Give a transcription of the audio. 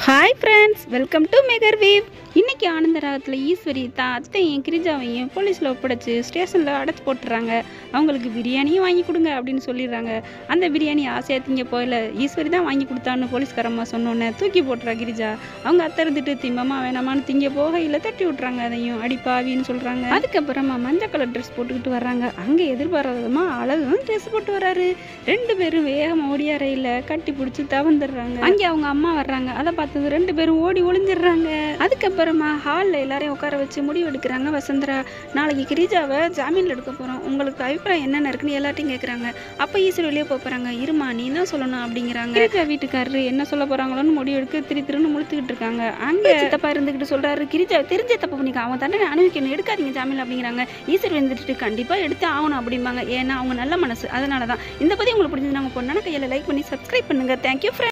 hi friends welcome to Mehar wave இன்னைக்கு ஆனந்த ராகத்தில் ஈஸ்வரி தான் அத்தையும் கிரிஜாவையும் போலீஸில் ஒப்படைச்சு ஸ்டேஷனில் அடைச்சி போட்டுறாங்க அவங்களுக்கு பிரியாணியும் வாங்கி கொடுங்க அப்படின்னு சொல்லிடுறாங்க அந்த பிரியாணி ஆசையாக திங்க போயில ஈஸ்வரி தான் வாங்கி கொடுத்தான்னு போலீஸ்காரம்மா சொன்னோன்னே தூக்கி போட்டுறா கிரிஜா அவங்க அத்தை இருந்துட்டு திம்பமா வேணாமான்னு திங்க போகையில் தட்டி விட்றாங்க அதையும் அடிப்பாவின்னு சொல்கிறாங்க அதுக்கப்புறமா மஞ்சள் கலர் ட்ரெஸ் போட்டுக்கிட்டு வர்றாங்க அங்கே எதிர்பாராதமா அழகும் ட்ரெஸ் போட்டு வராரு ரெண்டு பேரும் வேகமாக ஓடியா ரயில கட்டி பிடிச்சி தவந்துடுறாங்க அங்கே அவங்க அம்மா வர்றாங்க அதை பார்த்தது ரெண்டு பேரும் ஓடி ஒளிஞ்சிடுறாங்க அதுக்கப்புறமா ஹாலில் எல்லாரையும் உட்கார வச்சு முடிவு எடுக்கிறாங்க வசந்தரா நாளைக்கு கிரிஜாவை ஜாமீனில் எடுக்க போகிறோம் உங்களுக்கு அபிப்பிராயம் என்னென்ன இருக்குன்னு எல்லாத்தையும் கேட்குறாங்க அப்போ ஈஸ்வரி வெளியே போக போகிறாங்க இருமா நீ தான் சொல்லணும் அப்படிங்கிறாங்க கிரிஜா வீட்டுக்காரரு என்ன சொல்ல போகிறாங்களோன்னு முடிவு எடுக்க திரு திருன்னு முழுத்துக்கிட்டு இருக்காங்க அங்கே சித்தப்பா இருந்துக்கிட்டு சொல்கிறாரு கிரிஜா தெரிஞ்ச தப்பு பண்ணிக்க அவன் தண்டனை அனுபவிக்கணும் எடுக்காதீங்க ஜாமீன் அப்படிங்கிறாங்க ஈஸ்வரி வந்துட்டு கண்டிப்பாக எடுத்து ஆகணும் அப்படிம்பாங்க ஏன்னா அவங்க நல்ல மனசு அதனால தான் இந்த பற்றி உங்களுக்கு பிடிச்சது நாங்கள் பொண்ணான கையில் லைக் பண்ணி சப்ஸ்கிரைப் பண்ணுங்கள் தேங்க்யூ ஃப்ரெண்ட்